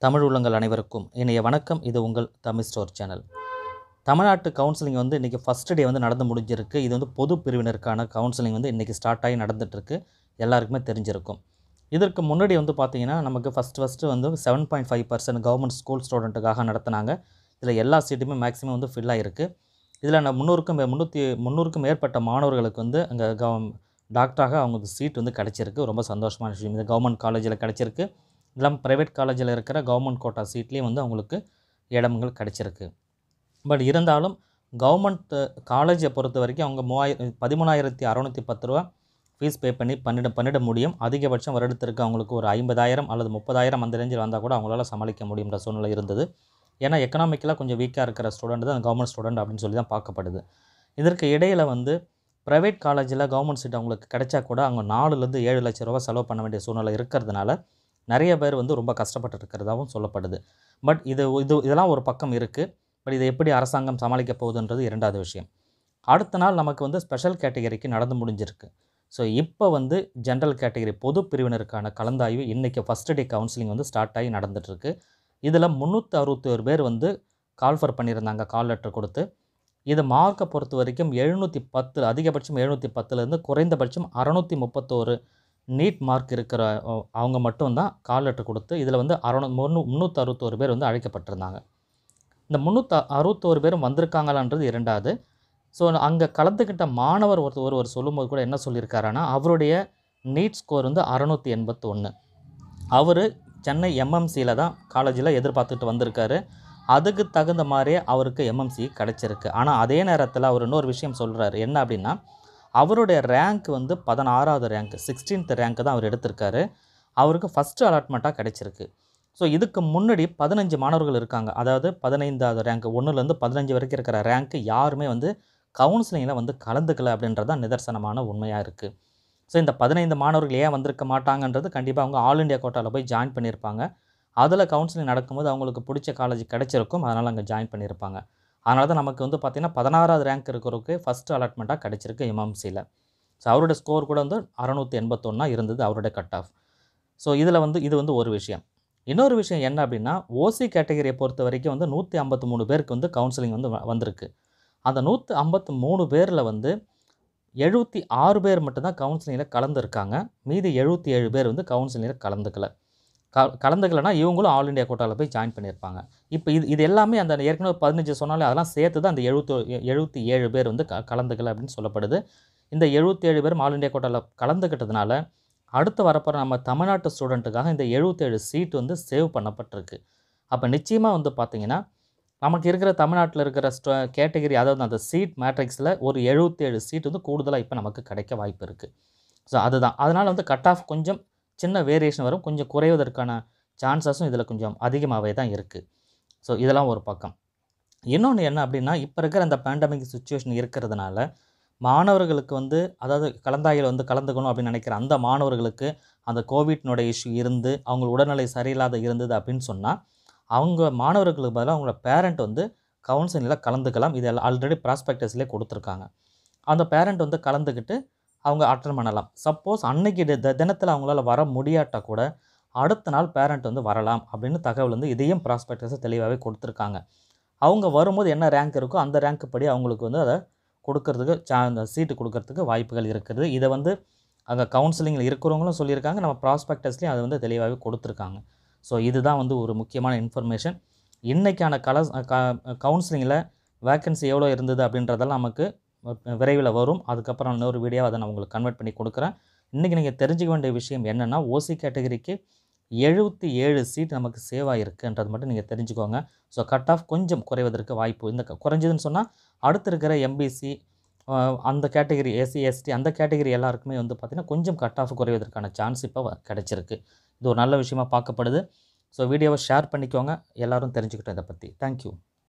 தமிழ் உள்ளங்கள் அனைவருக்கும் இணைய வணக்கம் இது உங்கள் தமிழ் ஸ்டோர் சேனல் தமிழ்நாட்டு கவுன்சிலிங் வந்து இன்றைக்கி ஃபஸ்ட் டே வந்து நடந்து முடிஞ்சிருக்கு இது வந்து பொது பிரிவினருக்கான கவுன்சிலிங் வந்து இன்றைக்கி ஸ்டார்ட் ஆகி நடந்துகிட்ருக்கு எல்லாருக்குமே தெரிஞ்சிருக்கும் இதற்கு முன்னாடி வந்து பார்த்திங்கன்னா நமக்கு ஃபஸ்ட் ஃபஸ்ட்டு வந்து seven point five percent government school ஸ்டூடெண்ட்டுக்காக நடத்துனாங்க இதில் எல்லா சீட்டுமே மேக்ஸிமம் வந்து ஃபில் ஆகிருக்கு இதில் நான் முந்நூறுக்கும் மே- முந்நூற்றி முந்நூறுக்கும் மேற்பட்ட மாணவர்களுக்கு வந்து அங்கே கவ டாக்டராக அவங்களுக்கு சீட் வந்து கிடச்சிருக்கு ரொம்ப சந்தோஷமான விஷயம் இது கவர்மெண்ட் காலேஜில் கிடச்சிருக்கு இல்லாமல் ப்ரைவேட் காலேஜில் இருக்கிற கவர்மெண்ட் கோட்டா சீட்லேயும் வந்து அவங்களுக்கு இடங்கள் கிடச்சிருக்கு பட் இருந்தாலும் கவர்மெண்ட் காலேஜை பொறுத்த வரைக்கும் அவங்க மூவாயிரம் பதிமூணாயிரத்தி அறநூற்றி பத்து ரூபா ஃபீஸ் பே பண்ணி பண்ணிட பண்ணிட முடியும் அதிகபட்சம் வருடத்திற்கு அவங்களுக்கு ஒரு ஐம்பதாயிரம் அல்லது முப்பதாயிரம் அந்த ரேஞ்சில் வந்தால் கூட அவங்களால சமாளிக்க முடியுன்ற சூழ்நிலை இருந்தது ஏன்னா எக்கனாமிக்கலாக கொஞ்சம் வீக்காக இருக்கிற ஸ்டூடெண்ட் தான் கவர்மெண்ட் ஸ்டூடெண்ட் அப்படின்னு சொல்லி தான் பார்க்கப்படுது இதற்கு இடையில் வந்து ப்ரைவேட் காலேஜில் கவர்மெண்ட் சீட் அவங்களுக்கு கிடைச்சா கூட அவங்க நாலுலேருந்து ஏழு லட்ச ரூபா செலவு பண்ண வேண்டிய சூழ்நிலை இருக்கிறதுனால நிறைய பேர் வந்து ரொம்ப கஷ்டப்பட்டு இருக்கிறதாகவும் சொல்லப்படுது பட் இது இது இதெல்லாம் ஒரு பக்கம் இருக்குது பட் இதை எப்படி அரசாங்கம் சமாளிக்க போகுதுன்றது இரண்டாவது விஷயம் அடுத்த நாள் நமக்கு வந்து ஸ்பெஷல் கேட்டகரிக்கு நடந்து முடிஞ்சிருக்கு ஸோ இப்போ வந்து ஜென்ரல் கேட்டகரி பொது பிரிவினருக்கான கலந்தாய்வு இன்றைக்கி ஃபஸ்ட் டே கவுன்சிலிங் வந்து ஸ்டார்ட் ஆகி நடந்துகிட்ருக்கு இதில் முந்நூற்றி அறுபத்தி ஒரு பேர் வந்து கால்ஃபர் பண்ணியிருந்தாங்க கால் லெட்டர் கொடுத்து இது மார்க்கை பொறுத்த வரைக்கும் எழுநூற்றி பத்து அதிகபட்சம் எழுநூற்றி பத்துலேருந்து குறைந்தபட்சம் அறநூற்றி முப்பத்தோரு நீட் மார்க் இருக்கிற அஹ், அவங்க மட்டும்தான் கால் லெட்டர் கொடுத்து இதில் வந்து அறநூ முந்நூ முந்நூற்றி அறுபத்தோரு பேர் வந்து அழைக்கப்பட்டிருந்தாங்க இந்த முந்நூற்றி அறுபத்தோரு பேரும் வந்திருக்காங்களான்றது இரண்டாவது ஸோ அங்கே கலந்துக்கிட்ட மாணவர் ஒருத்தர் ஒருவர் சொல்லும்போது கூட என்ன சொல்லியிருக்காருன்னா அவருடைய நீட் ஸ்கோர் வந்து அறநூற்றி எண்பத்தி ஒன்று அவர் சென்னை எம்எம்சியில் தான் காலேஜில் எதிர்பார்த்துட்டு வந்திருக்காரு அதுக்கு தகுந்த மாதிரியே அவருக்கு எம்எம்சி கிடச்சிருக்கு ஆனால் அதே நேரத்தில் அவர் இன்னொரு விஷயம் சொல்கிறாரு என்ன அப்படின்னா அவருடைய ரேங்க் வந்து பதினாறாவது ரேங்க் சிக்ஸ்டீன்த் ரேங்க் தான் அவர் எடுத்திருக்காரு அவருக்கு ஃபஸ்ட்டு அலாட்மெண்ட்டாக கிடச்சிருக்கு ஸோ இதுக்கு முன்னாடி பதினஞ்சு மாணவர்கள் இருக்காங்க அதாவது பதினைந்தாவது ரேங்க் ஒன்றுலேருந்து பதினஞ்சு வரைக்கும் இருக்கிற ரேங்க் யாருமே வந்து கவுன்சிலிங்கில் வந்து கலந்துக்கல அப்படின்றது தான் நிதர்சனமான உண்மையாக இருக்குது ஸோ இந்த பதினைந்து மாணவர்கள் ஏன் வந்திருக்க மாட்டாங்கன்றது கண்டிப்பாக அவங்க ஆல் இண்டியா கோட்டாவில் போய் ஜாயின் பண்ணியிருப்பாங்க அதில் கவுன்சிலிங் நடக்கும்போது அவங்களுக்கு பிடிச்ச காலேஜ் கிடச்சிருக்கும் அதனால் அங்கே ஜாயின் பண்ணியிருப்பாங்க அதனால தான் நமக்கு வந்து பார்த்திங்கன்னா பதினாறாவது ரேங்க் இருக்கிறவருக்கு ஃபஸ்ட்டு அலாட்மெண்ட்டாக கிடச்சிருக்கு எம்எம்சியில் ஸோ அவரோட ஸ்கோர் கூட வந்து அறநூற்றி எண்பத்தொன்னா இருந்தது அவருடைய கட் ஆஃப் ஸோ இதில் வந்து இது வந்து ஒரு விஷயம் இன்னொரு விஷயம் என்ன அப்படின்னா ஓசி கேட்டகரியை பொறுத்த வரைக்கும் வந்து நூற்றி ஐம்பத்து மூணு பேருக்கு வந்து கவுன்சிலிங் வந்து வ- வந்திருக்கு அந்த நூற்றி ஐம்பத்து மூணு பேரில் வந்து எழுபத்தி ஆறு பேர் மட்டும்தான் கவுன்சிலிங்கில் கலந்துருக்காங்க மீதி எழுபத்தி ஏழு பேர் வந்து கவுன்சிலிங்கில் கலந்துக்கல க கலந்துக்கலைன்னா இவங்களும் ஆல் இண்டியா கோட்டாவில் போய் ஜாயின் பண்ணியிருப்பாங்க இப்போ இது இது எல்லாமே அந்த ஏற்கனவே பதினஞ்சு சொன்னாலே அதெல்லாம் சேர்த்து தான் அந்த எழுபத்தி எழுபத்தி ஏழு பேர் வந்து க கலந்துக்கல அப்படின்னு சொல்லப்படுது இந்த எழுபத்தி ஏழு பேரும் ஆல் இண்டியா கோட்டாவில் கலந்துக்கிட்டதுனால அடுத்து வரப்போகிற நம்ம தமிழ்நாட்டு ஸ்டூடெண்ட்டுக்காக இந்த எழுபத்தேழு சீட் வந்து சேவ் பண்ணப்பட்டிருக்கு அப்போ நிச்சயமாக வந்து பார்த்திங்கன்னா நமக்கு இருக்கிற தமிழ்நாட்டில் இருக்கிற ஸ்டோ கேட்டகரி அதாவது அந்த சீட் மேட்ரிக்ஸில் ஒரு எழுபத்தேழு சீட் வந்து கூடுதலாக இப்போ நமக்கு கிடைக்க வாய்ப்பு இருக்குது ஸோ அதுதான் அதனால் வந்து கட் ஆஃப் கொஞ்சம் சின்ன வேரியேஷன் வரும் கொஞ்சம் குறைவதற்கான சான்சஸும் இதில் கொஞ்சம் அதிகமாகவே தான் இருக்குது ஸோ இதெல்லாம் ஒரு பக்கம் இன்னொன்று என்ன அப்படின்னா இப்போ இருக்கிற அந்த பேண்டமிக் சுச்சுவேஷன் இருக்கிறதுனால மாணவர்களுக்கு வந்து அதாவது கலந்தாய்வில் வந்து கலந்துக்கணும் அப்படின்னு நினைக்கிற அந்த மாணவர்களுக்கு அந்த கோவிட்னுடைய இஷ்யூ இருந்து அவங்க உடல்நிலை சரியில்லாத இருந்தது அப்படின்னு சொன்னால் அவங்க மாணவர்களுக்கு பதிலாக அவங்களோட பேரண்ட் வந்து கவுன்சிலிங்கில் கலந்துக்கலாம் இது ஆல்ரெடி ப்ராஸ்பெக்டஸ்லேயே கொடுத்துருக்காங்க அந்த பேரண்ட் வந்து கலந்துக்கிட்டு அவங்க அட்டன் பண்ணலாம் சப்போஸ் அன்னைக்கு தி- தி- தினத்தில் அவங்களால வர முடியாட்டா கூட அடுத்த நாள் பேரண்ட் வந்து வரலாம் அப்படின்னு தகவல் வந்து இதையும் ப்ராஸ்பெக்டஸை தெளிவாகவே கொடுத்துருக்காங்க அவங்க வரும்போது என்ன ரேங்க் இருக்கோ அந்த ரேங்க் படி அவங்களுக்கு வந்து அதை கொடுக்கறதுக்கு சா அந்த சீட்டு கொடுக்கறதுக்கு வாய்ப்புகள் இருக்குது இதை வந்து அங்கே கவுன்சிலிங்கில் இருக்கிறவங்களும் சொல்லியிருக்காங்க நம்ம ப்ராஸ்பெக்டஸ்லேயும் அதை வந்து தெளிவாகவே கொடுத்துருக்காங்க ஸோ இதுதான் வந்து ஒரு முக்கியமான இன்ஃபர்மேஷன் இன்றைக்கான கல கவுன்சிலிங்கில் வேக்கன்சி எவ்வளோ இருந்தது அப்படின்றதெல்லாம் நமக்கு விரைவில் வரும் அதுக்கப்புறம் இன்னொரு வீடியோ அதை நான் உங்களுக்கு கன்வெர்ட் பண்ணி கொடுக்குறேன் இன்றைக்கி நீங்கள் தெரிஞ்சுக்க வேண்டிய விஷயம் என்னென்னா ஓசி கேட்டகரிக்கு எழுபத்தி ஏழு சீட் நமக்கு சேவ் ஆகிருக்குன்றது மட்டும் நீங்கள் தெரிஞ்சுக்கோங்க ஸோ கட் ஆஃப் கொஞ்சம் குறைவதற்கு வாய்ப்பு இந்த க- குறைஞ்சதுன்னு சொன்னால் அடுத்து இருக்கிற எம்பிசி அந்த கேட்டகரி எஸ்சி எஸ்டி அந்த கேட்டகரி எல்லாருக்குமே வந்து பார்த்திங்கன்னா கொஞ்சம் கட் ஆஃப் குறைவதற்கான சான்ஸ் இப்போ வ- கிடைச்சிருக்கு இது ஒரு நல்ல விஷயமா பார்க்கப்படுது ஸோ வீடியோவை ஷேர் பண்ணிக்கோங்க எல்லாரும் தெரிஞ்சுக்கிட்டோம் இதை பற்றி தேங்க்யூ